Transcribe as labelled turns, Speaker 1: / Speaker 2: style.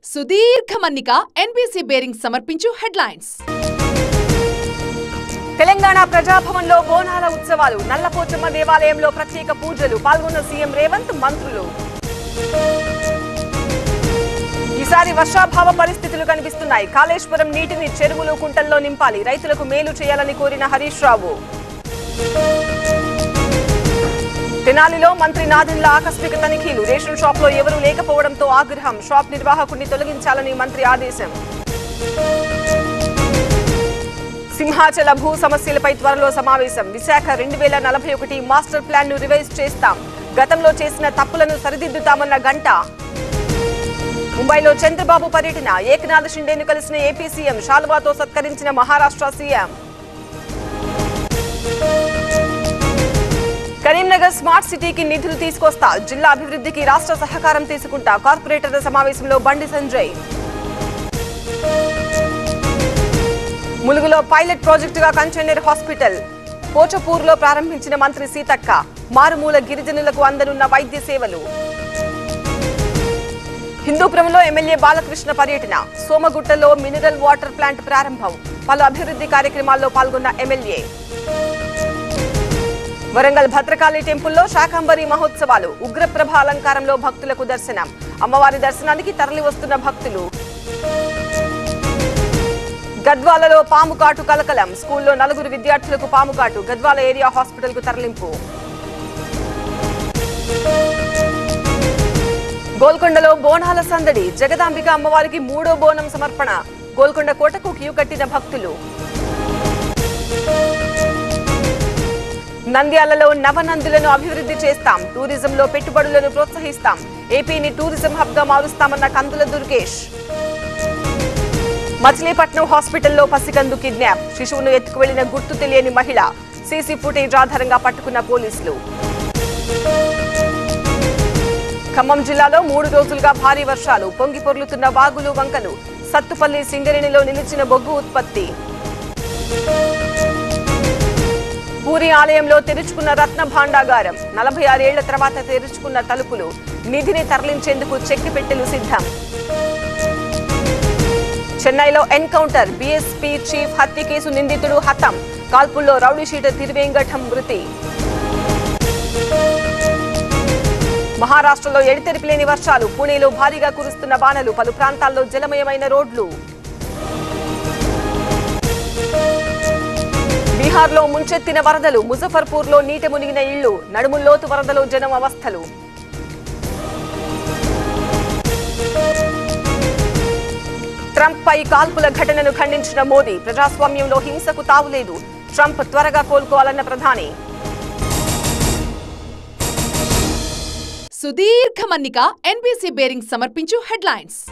Speaker 1: సుదీర్ఘ మన్నిక NBC bearing సమర్పించు హెడ్లైన్స్
Speaker 2: తెలంగాణ ప్రజాభవన్లో బోనాల ఉత్సవాలు నల్లపోచమ్మ దేవాలయంలో ప్రత్యేక పూజలు పాల్గొన్న సీఎం రేవంత్ మంత్రులు ఈసారి వర్షాభావ పరిస్థితులు కనిపిస్తున్నాయి కాళేశ్వరం నీటిని చెరువులు కుంటల్లో నింపాలి రైతులకు మేలు చేయాలని కోరిన హరీష్ రావు తెనాలిలో మంత్రి నాదెండ్ల ఆకస్మిక తనిఖీలు రేషన్ షాప్ లో ఎవరూ లేకపోవడంతో ఆగ్రహం షాప్ నిర్వాహకుడిని తొలగించాలని మంత్రి ఆదేశం సింహాచల భూ సమస్యలపై త్వరలో సమావేశం విశాఖ రెండు వేల నలభై ఒకటి మాస్టర్ ప్లాన్ ను రివైజ్ చేస్తాం గతంలో చేసిన తప్పులను సరిదిద్దుతామన్న గంట ముంబైలో చంద్రబాబు పర్యటన ఏకనాథ్ షిండేను కలిసిన ఏపీ సీఎం షాల్వాతో సత్కరించిన మహారాష్ట్ర సీఎం కరీంనగర్ స్మార్ట్ సిటీకి నిధులు తీసుకొస్తా జిల్లా అభివృద్ధికి రాష్ట్ర సహకారం తీసుకుంటా కార్పొరేటర్ల సమావేశంలో బండి సంజయ్ ములుగులో పైలట్ ప్రాజెక్టుగా కంటైనర్ హాస్పిటల్ పోచపూర్లో ప్రారంభించిన మంత్రి సీతక్క మారుమూల గిరిజనులకు అందనున్న వైద్య సేవలు హిందూపురంలో ఎమ్మెల్యే బాలకృష్ణ పర్యటన సోమగుట్టలో మినరల్ వాటర్ ప్లాంట్ ప్రారంభం పలు అభివృద్ధి కార్యక్రమాల్లో పాల్గొన్న ఎమ్మెల్యే వరంగల్ భద్రకాళి టెంపుల్లో శాకంబరి మహోత్సవాలు ఉగ్రప్రభ అలంకారంలో భక్తులకు దర్శనం అమ్మవారి దర్శనానికి తరలి వస్తున్న భక్తులు గద్వాలలో పాము కాటు కలకలం స్కూల్లో నలుగురు విద్యార్థులకు పాము కాటు గద్వాల ఏరియా హాస్పిటల్ కు తరలింపు గోల్కొండలో బోనాల సందడి జగదాంబిక అమ్మవారికి మూడో బోనం సమర్పణ గోల్కొండ కోటకు క్యూ కట్టిన భక్తులు నంద్యాలలో నవనందులను అభివృద్ధి చేస్తాం టూరిజంలో పెట్టుబడులను ప్రోత్సహిస్తాం ఏపీని టూరిజం హబ్ గా మారుస్తామన్న కందుల దుర్గేష్ మచిలీపట్నం హాస్పిటల్లో పసికందు కిడ్నాప్ శిశువును ఎత్తుకు వెళ్లిన గుర్తు తెలియని మహిళ సీసీ ఫుటేజ్ ఆధారంగా పట్టుకున్న పోలీసులు ఖమ్మం జిల్లాలో మూడు రోజులుగా భారీ వర్షాలు పొంగి పొర్లుతున్న వాగులు వంకలు సత్తుపల్లి సింగరేణిలో నిలిచిన బొగ్గు ఉత్పత్తి పూరి ఆలయంలో తెరుచుకున్న రత్న భాండాగారం నలభై ఆరేళ్ల తర్వాత తెరుచుకున్న తలుపులు నిధిని తరలించేందుకు చెక్కి పెట్టెలు సిద్ధం చెన్నైలో ఎన్కౌంటర్ బీఎస్పీ చీఫ్ హత్య కేసు నిందితుడు హతం కాల్పుల్లో రౌడీ షీటర్ తిరువేంగఠం మృతి మహారాష్ట్రలో ఎడితెరిపి లేని వర్షాలు పూణేలో భారీగా కురుస్తున్న వానలు పలు ప్రాంతాల్లో జలమయమైన రోడ్లు బీహార్లో ముంచెత్తిన వరదలు ముజఫర్పూర్లో నీట మునిగిన ఇళ్లు నడుముల్లోతు వరదలో జనం అవస్థలు ట్రంప్ పై కాల్పుల ఘటనను ఖండించిన మోదీ ప్రజాస్వామ్యంలో హింసకు తావులేదు ట్రంప్ త్వరగా కోలుకోవాలన్న ప్రధాని
Speaker 1: సుదీర్ఘ మన్నిక ఎన్బీసీ బేరింగ్ సమర్పించు హెడ్లైన్స్